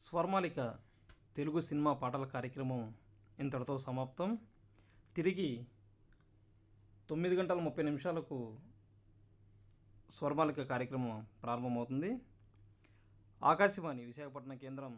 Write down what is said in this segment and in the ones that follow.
Swarmalika Telugu cinema పాటల కార్యక్రమం ఇంతటితో సమాప్తం తిరిగి తొమ్మిది గంటల ముప్పై నిమిషాలకు స్వర్మాలిక కార్యక్రమం ప్రారంభమవుతుంది ఆకాశవాణి విశాఖపట్నం కేంద్రం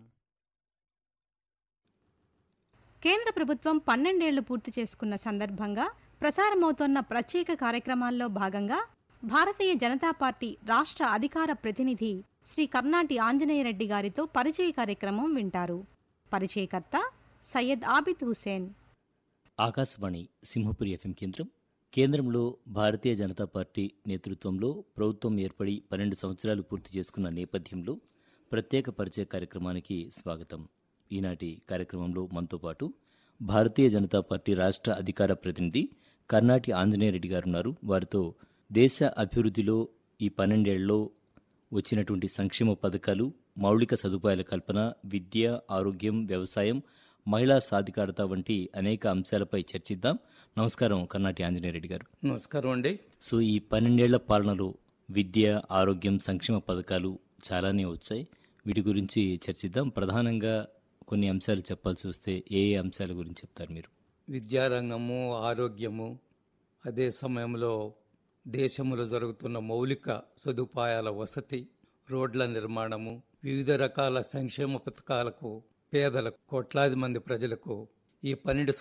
కేంద్ర ప్రభుత్వం పన్నెండేళ్లు పూర్తి చేసుకున్న సందర్భంగా ప్రసారమవుతోన్న ప్రత్యేక కార్యక్రమాల్లో భాగంగా భారతీయ జనతా పార్టీ రాష్ట్ర అధికార ప్రతినిధి శ్రీ కర్నాటి ఆంజనేయరెడ్డి గారితో పరిచయ కార్యక్రమం వింటారు పరిచయకర్త సయ్యద్ ఆబిద్ హుసేన్ ఆకాశవాణి సింహపురి ఎఫ్ఎం కేంద్రం కేంద్రంలో భారతీయ జనతా పార్టీ నేతృత్వంలో ప్రభుత్వం ఏర్పడి పన్నెండు సంవత్సరాలు పూర్తి చేసుకున్న నేపథ్యంలో ప్రత్యేక పరిచయ కార్యక్రమానికి స్వాగతం ఈనాటి కార్యక్రమంలో మనతో పాటు భారతీయ జనతా పార్టీ రాష్ట్ర అధికార ప్రతినిధి కర్నాటి ఆంజనేయరెడ్డి గారు ఉన్నారు వారితో దేశ అభివృద్ధిలో ఈ పన్నెండేళ్లలో వచ్చినటువంటి సంక్షేమ పథకాలు మౌలిక సదుపాయాల కల్పన విద్య ఆరోగ్యం వ్యవసాయం మహిళా సాధికారత వంటి అనేక అంశాలపై చర్చిద్దాం నమస్కారం కర్నాటి ఆంజనేయరెడ్డి గారు నమస్కారం అండి సో ఈ పన్నెండేళ్ల పాలనలో విద్య ఆరోగ్యం సంక్షేమ పథకాలు చాలానే వచ్చాయి వీటి గురించి చర్చిద్దాం ప్రధానంగా కొన్ని అంశాలు చెప్పాల్సి వస్తే ఏ ఏ అంశాల గురించి చెప్తారు మీరు విద్యారంగము ఆరోగ్యము అదే సమయంలో దేశంలో జరుగుతున్న మౌలిక సదుపాయాల వసతి రోడ్ల నిర్మాణము వివిధ రకాల సంక్షేమ పథకాలకు పేదలకు కోట్లాది మంది ప్రజలకు ఈ పన్నెండు